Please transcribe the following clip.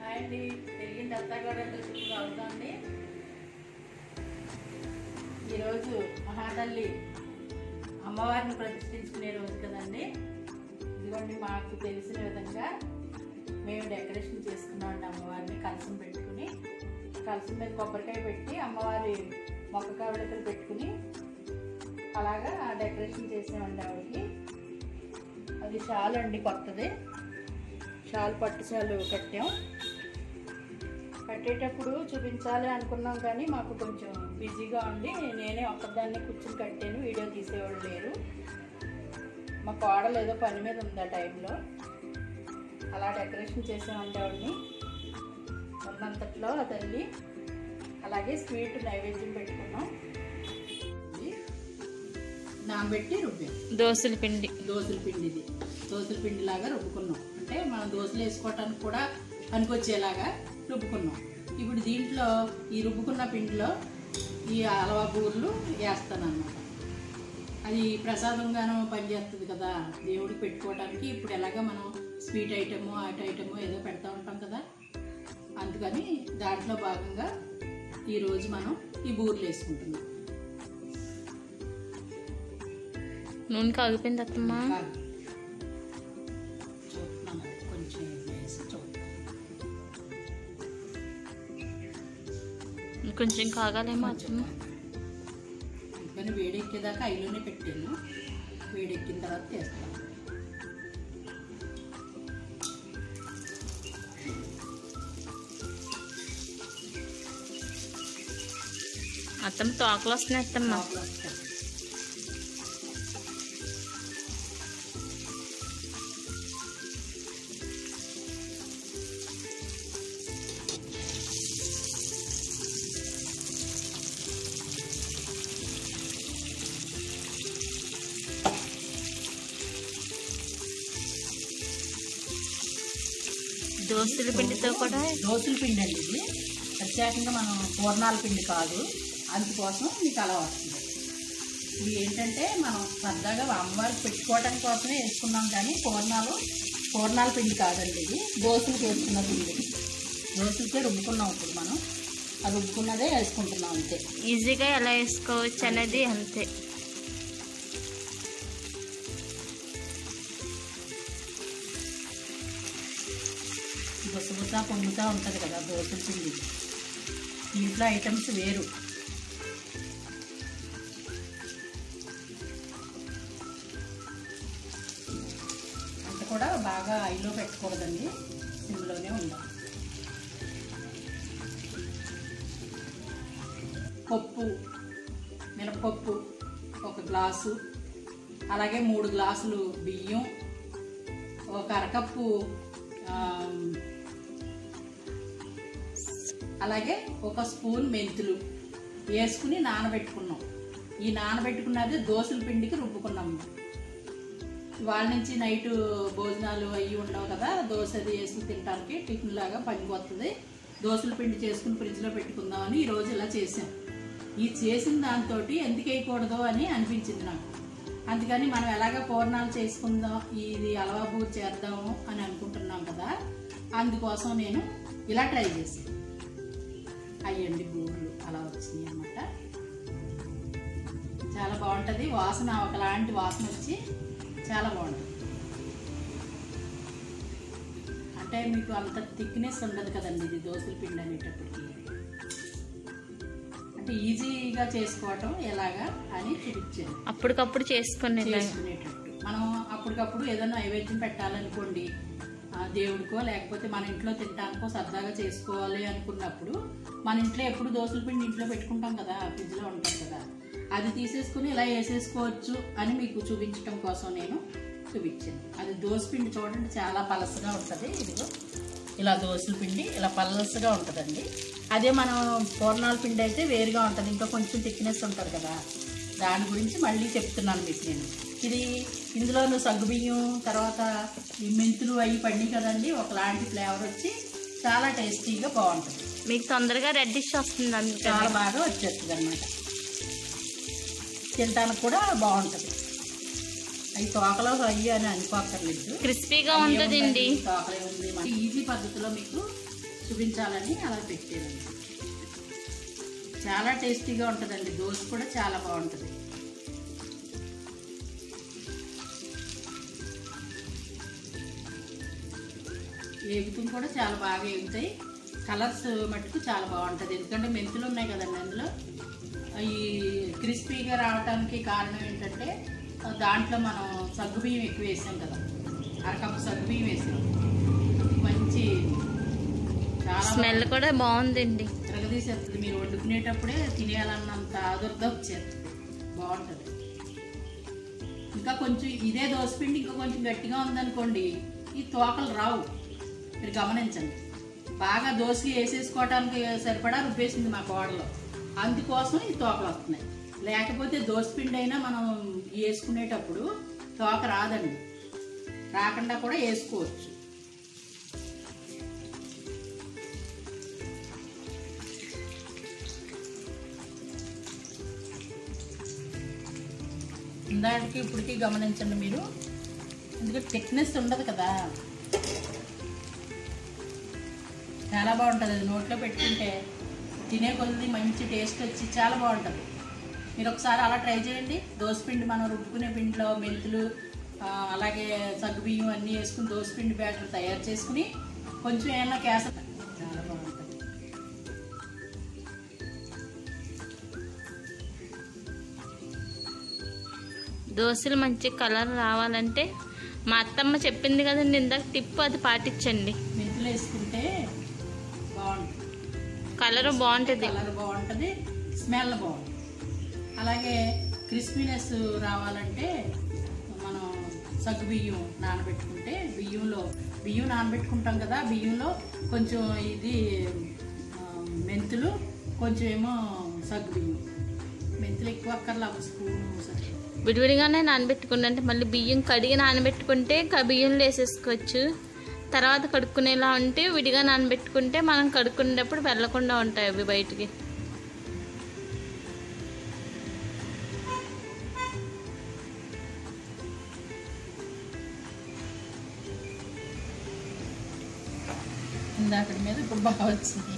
అండి తెలియని దత్తాగడంతో చుట్టూ అవుతుంది ఈరోజు మహాతల్లి అమ్మవారిని ప్రతిష్ఠించుకునే రోజు కదండి ఇదిగోండి మాకు తెలిసిన విధంగా మేము డెకరేషన్ చేసుకున్నామండి అమ్మవారిని కలసం పెట్టుకుని కలసం మీద కొబ్బరికాయ పెట్టి అమ్మవారి మొక్క కావిడకలు పెట్టుకుని అలాగా డెకరేషన్ చేసామండి ఆవిడకి అది షాల్ అండి కొత్తది షాల్ పట్టు షాలు కట్టాం కట్టేటప్పుడు చూపించాలి అనుకున్నాం కానీ మాకు కొంచెం బిజీగా ఉండి నేనే ఒక్కదాన్ని కూర్చుని కట్టాను వీడియో తీసేవాళ్ళు లేరు మా కోడలు ఏదో పని మీద ఉంది ఆ టైంలో అలా డెకరేషన్ చేసామండి ఆవిడని ఉన్నంతట్లో ఆ తల్లి అలాగే స్వీట్ నైవేద్యం పెట్టుకున్నాం ఇది నానబెట్టి రుబ్బాం దోశల పిండి దోసల పిండి ఇది దోసల పిండి లాగా రుబ్బుకున్నాం అంటే మనం దోశలు వేసుకోవటానికి కూడా పనికొచ్చేలాగా రుబ్బుకున్నాం ఇప్పుడు దీంట్లో ఈ రుబ్బుకున్న పిండిలో ఈ అలవా బూర్లు వేస్తాను అన్నమాట అది ప్రసాదంగాను పనిచేస్తుంది కదా దేవుడికి పెట్టుకోవడానికి ఇప్పుడు ఎలాగ మనం స్వీట్ ఐటము ఆట ఐటము ఏదో పెడతా ఉంటాం కదా అందుకని దాంట్లో భాగంగా ఈరోజు మనం ఈ బూర్లు వేసుకుంటున్నాం నూనె కాగిపోయింది అత్తమ్మ కాదు. చూస్తున్నాను అది కొంచెం వేసి చూద్దాం కొంచెం కాగాలేమో అత్తమ్మ అందుకని వేడెక్కేదాకా ఐలోనే పెట్టాను వేడెక్కిన తర్వాత తీస్తాను అత్తమ్మ తోకలు వస్తున్నాయి అత్తమ్మ లోపల వస్తాయి. దోశల పిండితో కూడా దోసల పిండి అండి ఇది ప్రత్యేకంగా మనం పూర్ణాల పిండి కాదు అందుకోసం మీకు అలా వస్తుంది ఇది ఏంటంటే మనం సరదాగా అమ్మవారికి పెట్టుకోవడానికి కోసమే వేసుకున్నాం కానీ పూర్ణాలు పూర్ణాల పిండి కాదండి ఇది దోశలకు వేసుకున్న పిండి దోశలకే రుబ్బుకున్నాం ఇప్పుడు మనం ఆ రుబ్బుకున్నదే వేసుకుంటున్నాం అంతే ఈజీగా ఎలా వేసుకోవచ్చు అనేది అంతే బుసబుస పొంగుతూ ఉంటుంది కదా దోశల పిండి దీంట్లో ఐటమ్స్ వేరు అంత కూడా బాగా ఐలో పెట్టకూడదండి సిమ్లోనే ఉండాలి పప్పు మినపప్పు ఒక గ్లాసు అలాగే మూడు గ్లాసులు బియ్యం ఒక అరకప్పు ఆ, అలాగే ఒక స్పూన్ మెంతులు వేసుకుని నానబెట్టుకున్నాం ఈ నానబెట్టుకున్నది దోసల పిండికి రుబ్బుకున్నాం వాళ్ళ నుంచి నైట్ భోజనాలు అవి ఉండవు కదా దోశ అది వేసుకుని తినడానికి టిఫిన్ లాగా పనిపోతుంది దోశల పిండి చేసుకుని ఫ్రిడ్జ్లో పెట్టుకుందామని ఈ రోజు ఇలా చేసాం ఈ చేసిన దాంతో ఎందుకు వేయకూడదు అని అనిపించింది నాకు అందుకని మనం ఎలాగ పూర్ణాలు చేసుకుందాం ఇది అలవాబు చేద్దాము అని అనుకుంటున్నాం కదా అందుకోసం నేను ఇలా ట్రై చేసాను అయ్యండి బూర్లు అలా వచ్చినాయి అన్నమాట చాలా బాగుంటుంది వాసన ఒకలాంటి వాసన వచ్చి చాలా బాగుంటుంది అంటే మీకు అంత థిక్నెస్ ఉండదు కదండి ఇది దోశల పిండి అనేటప్పటికి అంటే ఈజీగా చేసుకోవటం ఎలాగా అని చూపించాను అప్పటికప్పుడు చేసుకునేది చేసుకునేటట్టు మనం అప్పటికప్పుడు ఏదైనా నైవేద్యం పెట్టాలనుకోండి ఆ, దేవుడికో లేకపోతే మన ఇంట్లో తినడానికో సరదాగా చేసుకోవాలి అనుకున్నప్పుడు మన ఇంట్లో ఎప్పుడు దోశల పిండి ఇంట్లో పెట్టుకుంటాం కదా ఫ్రిడ్జ్లో ఉంటుంది కదా అది తీసేసుకుని ఇలా వేసేసుకోవచ్చు అని మీకు చూపించడం కోసం నేను చూపించాను అది దోశ పిండి చూడండి చాలా పలసగా ఉంటుంది ఇదిగో ఇలా దోశల పిండి ఇలా పలసగా ఉంటుందండి అదే మనం పూర్ణాల పిండి అయితే వేరుగా ఉంటుంది ఇంకా కొంచెం థిక్నెస్ ఉంటుంది కదా దాని గురించి మళ్ళీ చెప్తున్నాను మీకు నేను ఇది ఇందులోను సగ్గుబియ్యం తర్వాత ఈ మెంతులు అవి పడినాయి కదండి ఒకలాంటి ఫ్లేవర్ వచ్చి చాలా టేస్టీగా బాగుంటుంది మీకు తొందరగా రెడ్డిష్ వస్తుంది అందుకని చాలా బాగా వచ్చేస్తుంది అనమాట తినడానికి కూడా బాగుంటుంది అవి తోకలో అయ్యి అని అనుకోక్కర్లేదు క్రిస్పీగా ఉంటుందండి తోకలే ఉంది మన ఈజీ పద్ధతిలో మీకు చూపించాలని అలా పెట్టాను చాలా టేస్టీగా ఉంటుందండి దోశ కూడా చాలా బాగుంటుంది ఏగుతుంది కూడా చాలా బాగా ఏగుతాయి కలర్స్ మటుకు చాలా బాగుంటుంది ఎందుకంటే మెంతులు ఉన్నాయి కదండి అందులో ఈ క్రిస్పీగా రావడానికి కారణం ఏంటంటే ఆ, దాంట్లో మనం సగ్గుబియ్యం ఎక్కువ వేసాం కదా అరకప్పు సగ్గుబియ్యం వేసాం మంచి చాలా స్మెల్ కూడా బాగుందండి తిరగదీసేస్తుంది మీరు వండుకునేటప్పుడే తినేయాలన్నంత ఆదుర్ద వచ్చేస్తుంది బాగుంటుంది ఇంకా కొంచెం ఇదే దోసపిండి ఇంకా కొంచెం గట్టిగా ఉందనుకోండి ఈ తోకలు రావు మీరు గమనించండి బాగా దోశకి వేసేసుకోవడానికి సరిపడా రుబ్బేసింది మా కోడలో అందుకోసం ఈ తోకలు వస్తున్నాయి లేకపోతే దోసపిండి అయినా మనం వేసుకునేటప్పుడు తోక రాదండి రాకుండా కూడా వేసుకోవచ్చు ఇందాటికి ఇప్పటికి గమనించండి మీరు ఎందుకంటే థిక్నెస్ ఉండదు కదా చాలా బాగుంటుంది అది నోట్లో పెట్టుకుంటే తినే కొద్ది మంచి టేస్ట్ వచ్చి చాలా బాగుంటుంది మీరు ఒకసారి అలా ట్రై చేయండి దోసపిండి మనం రుబ్బుకునే పిండిలో మెంతులు ఆ, అలాగే సగ్గుబియ్యం అన్నీ వేసుకుని దోసపిండి బ్యాటర్ తయారు చేసుకుని కొంచెం ఏమన్నా కేస చాలా బాగుంటుంది దోశలు మంచి కలర్ రావాలంటే మా అత్తమ్మ చెప్పింది కదండి ఇందాక టిప్ అది పాటించండి మెంతులు వేసుకుంటే బాగుంటుంది కలర్ బాగుంటుంది కలర్ బాగుంటుంది స్మెల్ బాగుంటుంది అలాగే క్రిస్పీనెస్ రావాలంటే మనం సగ్గు బియ్యం నానబెట్టుకుంటే బియ్యంలో బియ్యం నానబెట్టుకుంటాం కదా బియ్యంలో కొంచెం ఇది ఆ, మెంతులు కొంచెం ఏమో సగ్గు బియ్యం మెంతులు ఎక్కువ అక్కర్లా ఒక స్పూను సరే విడివిడిగానే నానబెట్టుకుంటే అంటే మళ్ళీ బియ్యం కడిగి నానబెట్టుకుంటే క- బియ్యంలో వేసేసుకోవచ్చు తర్వాత కడుక్కునేలా ఉంటే విడిగా నానబెట్టుకుంటే మనం కడుక్కునేటప్పుడు వెళ్ళకుండా ఉంటాయి అవి బయటికి ఇందాక మీద ఇప్పుడు బాగా వచ్చింది